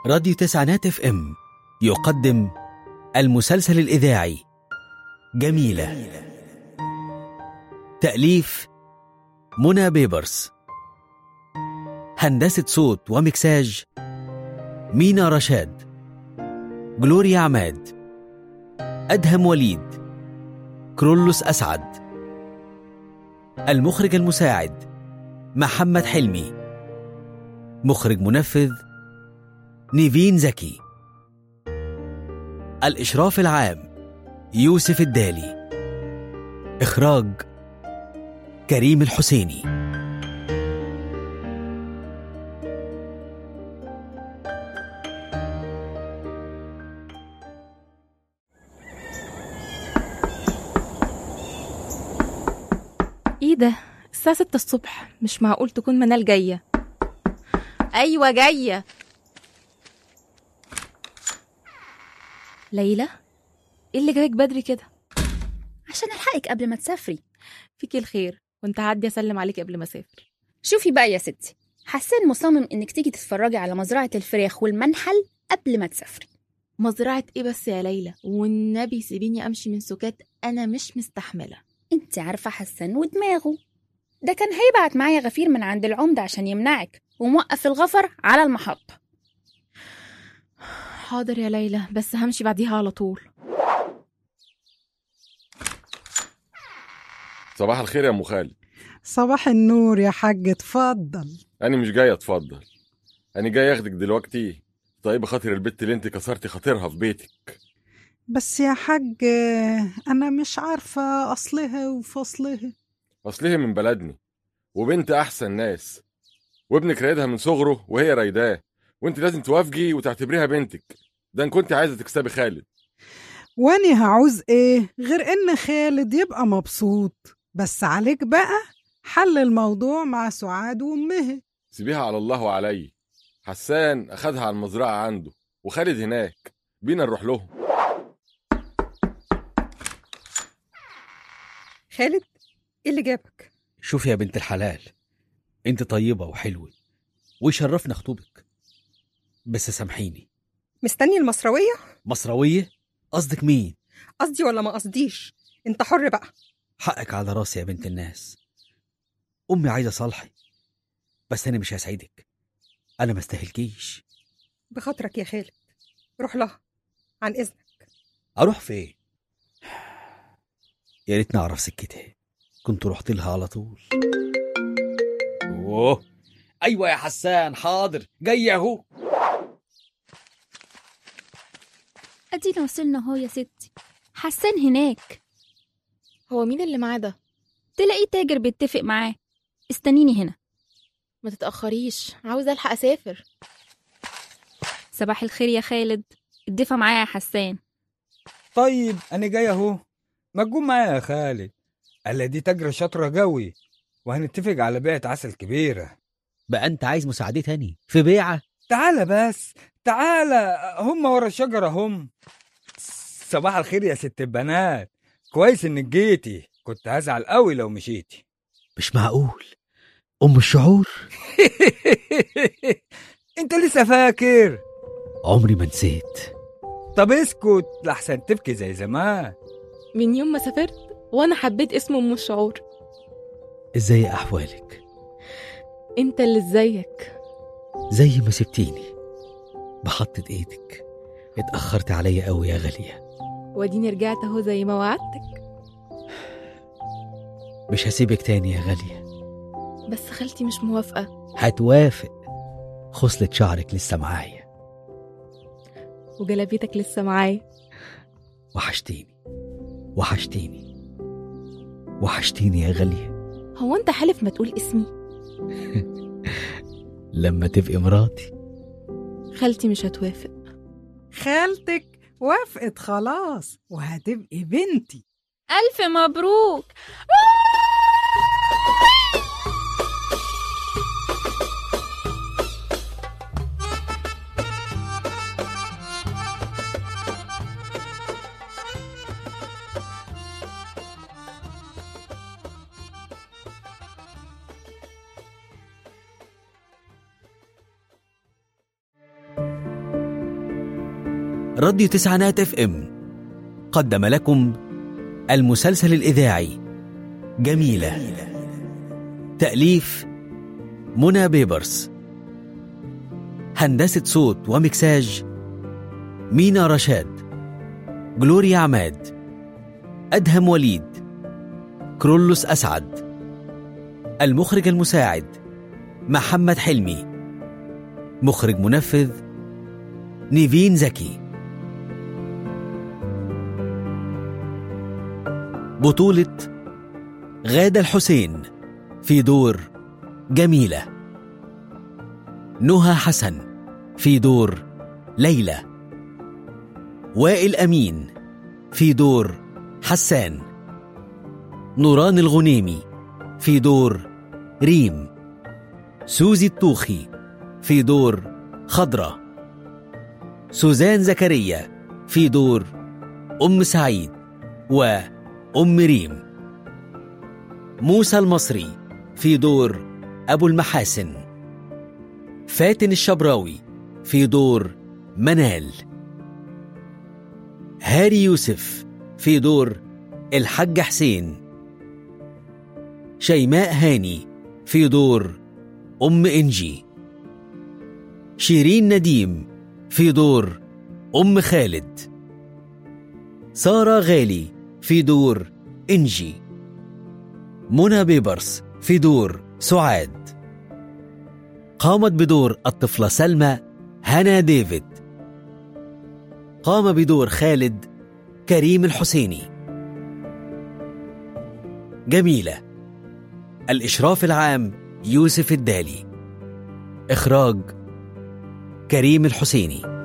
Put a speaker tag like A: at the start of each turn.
A: راديو تسعينات اف ام يقدم المسلسل الإذاعي جميلة تأليف منى بيبرس هندسة صوت ومكساج مينا رشاد جلوريا عماد أدهم وليد كرولوس أسعد المخرج المساعد محمد حلمي مخرج منفذ نيفين زكي الإشراف العام يوسف الدالي إخراج كريم الحسيني
B: ايه ده الساعة ستة الصبح مش معقول تكون منال جاية أيوة جاية ليلى ايه اللي جايك بدري كده
C: عشان الحقك قبل ما تسافري
B: فيكي الخير كنت هعدي اسلم عليكي قبل ما اسافر
C: شوفي بقى يا ستي حسان مصمم انك تيجي تتفرجي على مزرعة الفراخ والمنحل قبل ما تسافري
B: مزرعة ايه بس يا ليلى والنبي سيبيني امشي من سكات انا مش مستحملة
C: انت عارفة حسان ودماغه ده كان هيبعت معايا غفير من عند العمدة عشان يمنعك وموقف الغفر على المحطة
B: حاضر يا ليلى بس همشي بعديها على طول
D: صباح الخير يا ام خالد
E: صباح النور يا حاج اتفضل
D: انا مش جاي اتفضل انا جاي اخدك دلوقتي طيب خاطر البت اللي انت كسرتي خاطرها في بيتك
E: بس يا حاج انا مش عارفة اصلها وفصلها
D: اصلها من بلدنا وبنت احسن ناس وابنك رايدها من صغره وهي رايداه وانت لازم توافقي وتعتبريها بنتك ده ان كنت عايزه تكسبي خالد
E: واني هعوز ايه غير ان خالد يبقى مبسوط بس عليك بقى حل الموضوع مع سعاد وامها
D: سيبيها على الله وعلي حسان اخدها على المزرعه عنده وخالد هناك بينا نروح لهم
F: خالد ايه اللي جابك
A: شوفي يا بنت الحلال انت طيبة وحلوة ويشرفنا خطوبك بس سامحيني
F: مستني المصروية
A: مصروية قصدك مين
F: قصدي ولا ما قصديش انت حر بقى
A: حقك على راسي يا بنت الناس امي عايزة صالحي بس انا مش هسعدك انا ما استاهلكيش
F: بخاطرك يا خالد روح لها عن اذنك
A: اروح فين يا ريتني اعرف سكتها كنت رحت لها على طول اوه ايوه يا حسان حاضر جاي اهو
C: ادينا وصلنا اهو يا ستي حسان هناك
B: هو مين اللي معاه ده
C: تلاقيه تاجر بيتفق معاه استنيني هنا
B: ما تتأخريش عاوزة الحق اسافر
C: صباح الخير يا خالد اتدفى معايا يا حسان
G: طيب انا جاي اهو ما تقوم معايا يا خالد قال دي تاجرة شاطرة قوي وهنتفق على بيعة عسل كبيرة
A: بقى انت عايز مساعدة تاني في بيعة
G: تعالى بس تعالى هم ورا الشجرة هم صباح الخير يا ست البنات كويس انك جيتي كنت هزعل قوي لو مشيتي
A: مش معقول ام الشعور
G: انت لسه فاكر
A: عمري ما نسيت
G: طب اسكت لحسن تبكي زي زمان
B: من يوم ما سافرت وانا حبيت اسم ام الشعور
A: ازاي احوالك
B: انت اللي ازيك
A: زي ما سبتيني بحطت ايدك اتأخرت عليا قوي يا غالية
B: واديني رجعت اهو زي ما وعدتك
A: مش هسيبك تاني يا غالية
B: بس خالتي مش موافقة
A: هتوافق خصلة شعرك لسه معايا
B: وجلابيتك لسه معايا
A: وحشتيني وحشتيني وحشتيني يا غالية
B: هو انت حالف ما تقول اسمي
A: لما تبقي مراتي
B: خالتي مش هتوافق
E: خالتك وافقت خلاص وهتبقي بنتي
C: الف مبروك
A: راديو تسعينات اف ام قدم لكم المسلسل الإذاعي جميلة تأليف منى بيبرس هندسة صوت ومكساج مينا رشاد جلوريا عماد أدهم وليد كرولوس أسعد المخرج المساعد محمد حلمي مخرج منفذ نيفين زكي بطولة غادة الحسين في دور جميلة نهى حسن في دور ليلى وائل أمين في دور حسان نوران الغنيمي في دور ريم سوزي الطوخي في دور خضرة سوزان زكريا في دور أم سعيد وأم ريم موسى المصري في دور أبو المحاسن فاتن الشبراوي في دور منال هاري يوسف في دور الحاج حسين شيماء هاني في دور أم إنجي شيرين نديم في دور أم خالد سارة غالي في دور إنجي منى بيبرس في دور سعاد قامت بدور الطفلة سلمى هنا ديفيد قام بدور خالد كريم الحسيني جميلة الإشراف العام يوسف الدالي إخراج كريم الحسيني